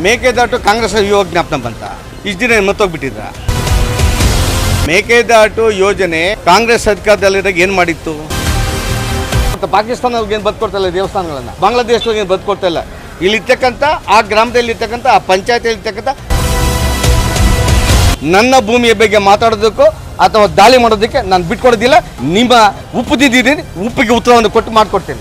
ಮೇಕೆದಾಟು ಕಾಂಗ್ರೆಸ್ ಯುವ ಜ್ಞಾಪನ ಬಂತ ಇಷ್ಟು ದಿನ ಮತ್ತೋಗ್ಬಿಟ್ಟಿದ್ರ ಮೇಕೆದಾಟು ಯೋಜನೆ ಕಾಂಗ್ರೆಸ್ ಅಧಿಕಾರದಲ್ಲಿದ್ದಾಗ ಏನು ಮಾಡಿತ್ತು ಮತ್ತು ಪಾಕಿಸ್ತಾನವ್ರಿಗೆ ಏನು ಬದುಕೊಡ್ತಾ ಇಲ್ಲ ದೇವಸ್ಥಾನಗಳನ್ನು ಬಾಂಗ್ಲಾದೇಶದವ್ರಿಗೆ ಏನು ಬದುಕೊಡ್ತಾ ಇಲ್ಲ ಇಲ್ಲಿರ್ತಕ್ಕಂಥ ಆ ಗ್ರಾಮದಲ್ಲಿ ಇರ್ತಕ್ಕಂಥ ಆ ಪಂಚಾಯತಿಯಲ್ಲಿ ಇರ್ತಕ್ಕಂಥ ನನ್ನ ಭೂಮಿಯ ಬಗ್ಗೆ ಮಾತಾಡೋದಕ್ಕೂ ಅಥವಾ ದಾಳಿ ಮಾಡೋದಕ್ಕೆ ನಾನು ಬಿಟ್ಕೊಡೋದಿಲ್ಲ ನಿಮ್ಮ ಉಪ್ಪು ತಿದ್ದಿದ್ದೀನಿ ಉಪ್ಪಿಗೆ ಉತ್ತರವನ್ನು ಕೊಟ್ಟು ಮಾಡಿಕೊಡ್ತೇನೆ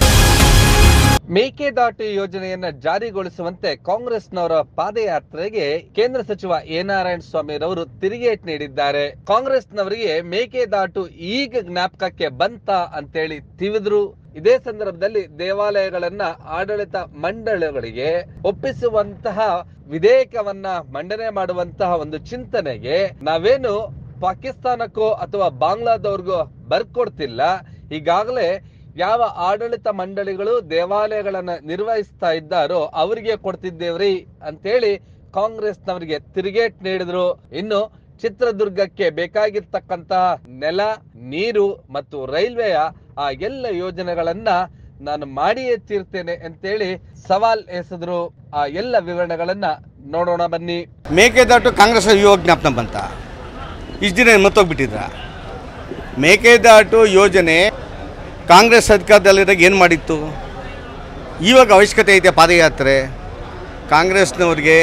ಮೇಕೆದಾಟು ಯೋಜನೆಯನ್ನ ಜಾರಿಗೊಳಿಸುವಂತೆ ಕಾಂಗ್ರೆಸ್ನವರ ಪಾದಯಾತ್ರೆಗೆ ಕೇಂದ್ರ ಸಚಿವ ಎ ನಾರಾಯಣ ಸ್ವಾಮಿರವರು ತಿರುಗೇಟ್ ನೀಡಿದ್ದಾರೆ ಕಾಂಗ್ರೆಸ್ನವರಿಗೆ ಮೇಕೆದಾಟು ಈಗ ಜ್ಞಾಪಕಕ್ಕೆ ಬಂತ ಅಂತೇಳಿ ತಿವಿದ್ರು ಇದೇ ಸಂದರ್ಭದಲ್ಲಿ ದೇವಾಲಯಗಳನ್ನ ಆಡಳಿತ ಮಂಡಳಿಗಳಿಗೆ ಒಪ್ಪಿಸುವಂತಹ ವಿಧೇಯಕವನ್ನ ಮಂಡನೆ ಮಾಡುವಂತಹ ಒಂದು ಚಿಂತನೆಗೆ ನಾವೇನು ಪಾಕಿಸ್ತಾನಕ್ಕೋ ಅಥವಾ ಬಾಂಗ್ಲಾದವ್ರಿಗೋ ಬರ್ಕೊಡ್ತಿಲ್ಲ ಈಗಾಗಲೇ ಯಾವ ಆಡಳಿತ ಮಂಡಳಿಗಳು ದೇವಾಲಯಗಳನ್ನ ನಿರ್ವಹಿಸ್ತಾ ಇದ್ದಾರೋ ಅವರಿಗೆ ಕೊಡ್ತಿದ್ದೇವ್ರಿ ಅಂತೇಳಿ ಕಾಂಗ್ರೆಸ್ನವರಿಗೆ ತಿರುಗೇಟ್ ನೀಡಿದ್ರು ಇನ್ನು ಚಿತ್ರದುರ್ಗಕ್ಕೆ ಬೇಕಾಗಿರ್ತಕ್ಕಂತಹ ನೆಲ ನೀರು ಮತ್ತು ರೈಲ್ವೆಯ ಆ ಎಲ್ಲ ಯೋಜನೆಗಳನ್ನ ನಾನು ಮಾಡಿಯೇ ತೀರ್ತೇನೆ ಅಂತೇಳಿ ಸವಾಲ್ ಎಸೆದ್ರು ಆ ಎಲ್ಲ ವಿವರಣೆಗಳನ್ನ ನೋಡೋಣ ಬನ್ನಿ ಮೇಕೆದಾಟು ಕಾಂಗ್ರೆಸ್ ಯುವ ಜ್ಞಾಪನ ಬಂತ ಇಷ್ಟು ದಿನ ಮತ್ತೋಗ್ಬಿಟ್ಟಿದ್ರ ಮೇಕೆದಾಟು ಯೋಜನೆ ಕಾಂಗ್ರೆಸ್ ಅಧಿಕಾರದಲ್ಲಿದ್ದಾಗ ಏನು ಮಾಡಿತ್ತು ಇವಾಗ ಅವಶ್ಯಕತೆ ಐತೆ ಪಾದಯಾತ್ರೆ ಕಾಂಗ್ರೆಸ್ನವ್ರಿಗೆ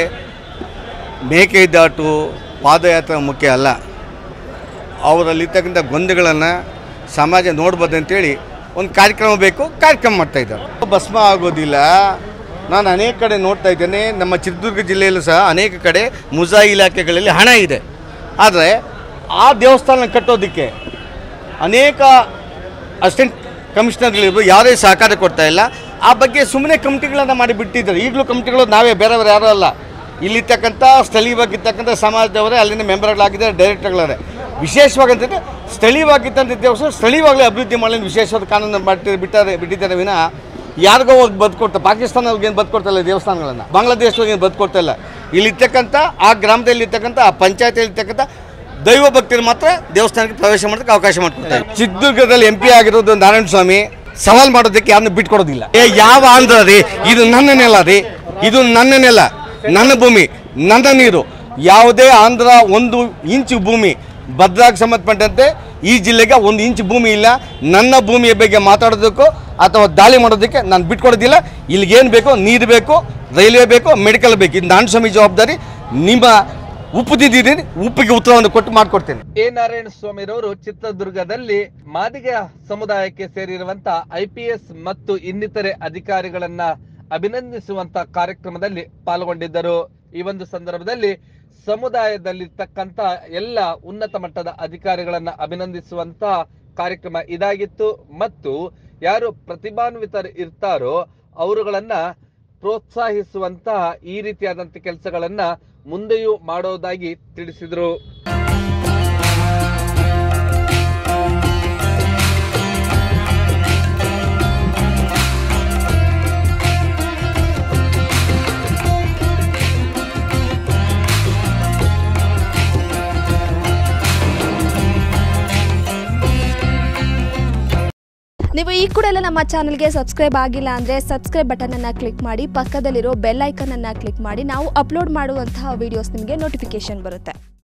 ಮೇಕೆದಾಟು ಪಾದಯಾತ್ರೆ ಮುಖ್ಯ ಅಲ್ಲ ಅವರಲ್ಲಿರ್ತಕ್ಕಂಥ ಗೊಂದೆಗಳನ್ನು ಸಮಾಜ ನೋಡ್ಬೋದು ಅಂತೇಳಿ ಒಂದು ಕಾರ್ಯಕ್ರಮ ಬೇಕು ಕಾರ್ಯಕ್ರಮ ಮಾಡ್ತಾ ಇದ್ದಾರೆ ಭಸ್ಮ ಆಗೋದಿಲ್ಲ ನಾನು ಅನೇಕ ಕಡೆ ನೋಡ್ತಾ ಇದ್ದೇನೆ ನಮ್ಮ ಚಿತ್ರದುರ್ಗ ಜಿಲ್ಲೆಯಲ್ಲೂ ಸಹ ಅನೇಕ ಕಡೆ ಮುಜಾ ಇಲಾಖೆಗಳಲ್ಲಿ ಹಣ ಇದೆ ಆದರೆ ಆ ದೇವಸ್ಥಾನ ಕಟ್ಟೋದಕ್ಕೆ ಅನೇಕ ಅಸಿಸ್ಟೆಂಟ್ ಕಮಿಷನರ್ಗಳಿರ್ಬೋದು ಯಾವುದೇ ಸಹಕಾರ ಕೊಡ್ತಾ ಇಲ್ಲ ಆ ಬಗ್ಗೆ ಸುಮ್ಮನೆ ಕಮಿಟಿಗಳನ್ನು ಮಾಡಿ ಬಿಟ್ಟಿದ್ದಾರೆ ಈಗಲೂ ಕಮಿಟಿಗಳು ನಾವೇ ಬೇರೆಯವರು ಯಾರೂ ಅಲ್ಲ ಇಲ್ಲಿರ್ತಕ್ಕಂಥ ಸ್ಥಳೀಯವಾಗಿರ್ತಕ್ಕಂಥ ಸಮಾಜದವರೇ ಅಲ್ಲಿನ ಮೆಂಬರ್ಗಳಾಗಿದ್ದಾರೆ ಡೈರೆಕ್ಟರ್ಗಳವರೇ ವಿಶೇಷವಾಗಿ ಅಂತಂದರೆ ಸ್ಥಳೀಯವಾಗಿದ್ದಂಥ ದೇವಸ್ಥಾನ ಸ್ಥಳೀಯವಾಗಲೇ ಅಭಿವೃದ್ಧಿ ಮಾಡಲು ವಿಶೇಷವಾದ ಕಾನೂನು ಬಿಟ್ಟು ಬಿಟ್ಟಾರೆ ಬಿಟ್ಟಿದ್ದಾರೆ ವಿನ ಯಾರಿಗೋ ಹೋಗಿ ಬದುಕೊಡ್ತಾ ಪಾಕಿಸ್ತಾನವ್ರಿಗೆ ಏನು ಬದುಕೊಡ್ತಾ ಇಲ್ಲ ದೇವಸ್ಥಾನಗಳನ್ನು ಬಾಂಗ್ಲಾದೇಶದವ್ರಿಗೆ ಏನು ಬದುಕೊಡ್ತಾ ಇಲ್ಲ ಇಲ್ಲಿರ್ತಕ್ಕಂಥ ಆ ಗ್ರಾಮದಲ್ಲಿ ಇರ್ತಕ್ಕಂಥ ಆ ಪಂಚಾಯತಿಯಲ್ಲಿ ಇರ್ತಕ್ಕಂಥ ದೈವ ಭಕ್ತರು ಮಾತ್ರ ದೇವಸ್ಥಾನಕ್ಕೆ ಪ್ರವೇಶ ಮಾಡೋದಕ್ಕೆ ಅವಕಾಶ ಮಾಡ್ಕೊಡ್ತಾರೆ ಚಿತ್ರದುರ್ಗದಲ್ಲಿ ಎಂ ಪಿ ಆಗಿರೋದು ನಾರಾಯಣ ಸ್ವಾಮಿ ಸವಾಲ್ ಮಾಡೋದಕ್ಕೆ ಯಾರನ್ನು ಬಿಟ್ಕೊಡೋದಿಲ್ಲ ಏ ಯಾವ ಆಂಧ್ರ ರೀ ಇದು ನನ್ನ ನೆಲ ರೀ ಇದು ನನ್ನ ನೆಲ ನನ್ನ ಭೂಮಿ ನನ್ನ ನೀರು ಯಾವುದೇ ಆಂಧ್ರ ಒಂದು ಇಂಚು ಭೂಮಿ ಭದ್ರಾಗೆ ಸಂಬಂಧಪಟ್ಟಂತೆ ಈ ಜಿಲ್ಲೆಗೆ ಒಂದು ಇಂಚು ಭೂಮಿ ಇಲ್ಲ ನನ್ನ ಭೂಮಿಯ ಬಗ್ಗೆ ಮಾತಾಡೋದಕ್ಕೂ ಅಥವಾ ದಾಳಿ ಮಾಡೋದಕ್ಕೆ ನಾನು ಬಿಟ್ಕೊಡೋದಿಲ್ಲ ಇಲ್ಲಿಗೇನು ಬೇಕೋ ನೀರು ಬೇಕು ರೈಲ್ವೆ ಬೇಕು ಮೆಡಿಕಲ್ ಬೇಕು ಇದು ನಾರಾಯಣ ಸ್ವಾಮಿ ಜವಾಬ್ದಾರಿ ನಿಮ್ಮ ಉಪ್ಪು ತಿದ್ದಿದ್ದೀನಿ ಉಪ್ಪಿಗೆ ಉತ್ತರವನ್ನು ಕೊಟ್ಟು ಮಾಡಿಕೊಡ್ತೇನೆ ಎ ನಾರಾಯಣ ಸ್ವಾಮಿರವರು ಚಿತ್ರದುರ್ಗದಲ್ಲಿ ಮಾದಿಗ ಸಮುದಾಯಕ್ಕೆ ಸೇರಿರುವಂತ ಐಪಿಎಸ್ ಮತ್ತು ಇನ್ನಿತರೆ ಅಧಿಕಾರಿಗಳನ್ನ ಅಭಿನಂದಿಸುವಂತ ಕಾರ್ಯಕ್ರಮದಲ್ಲಿ ಪಾಲ್ಗೊಂಡಿದ್ದರು ಈ ಒಂದು ಸಂದರ್ಭದಲ್ಲಿ ಸಮುದಾಯದಲ್ಲಿರ್ತಕ್ಕಂತ ಎಲ್ಲ ಉನ್ನತ ಮಟ್ಟದ ಅಧಿಕಾರಿಗಳನ್ನ ಅಭಿನಂದಿಸುವಂತ ಕಾರ್ಯಕ್ರಮ ಇದಾಗಿತ್ತು ಮತ್ತು ಯಾರು ಪ್ರತಿಭಾನ್ವಿತರು ಇರ್ತಾರೋ ಅವರುಗಳನ್ನ ಪ್ರೋತ್ಸಾಹಿಸುವಂತಹ ಈ ರೀತಿಯಾದಂತ ಕೆಲಸಗಳನ್ನ ಮುಂದೆಯೂ ಮಾಡೋದಾಗಿ ತಿಳಿಸಿದ್ರು ನೀವು ಈ ಕೂಡ ಎಲ್ಲ ನಮ್ಮ ಚಾನಲ್ಗೆ ಸಬ್ಸ್ಕ್ರೈಬ್ ಆಗಿಲ್ಲ ಅಂದರೆ ಸಬ್ಸ್ಕ್ರೈಬ್ ಬಟನನ್ನು ಕ್ಲಿಕ್ ಮಾಡಿ ಪಕ್ಕದಲ್ಲಿರೋ ಬೆಲ್ ಐಕನನ್ನು ಕ್ಲಿಕ್ ಮಾಡಿ ನಾವು ಅಪ್ಲೋಡ್ ಮಾಡುವಂತಹ ವೀಡಿಯೋಸ್ ನಿಮಗೆ ನೋಟಿಫಿಕೇಶನ್ ಬರುತ್ತೆ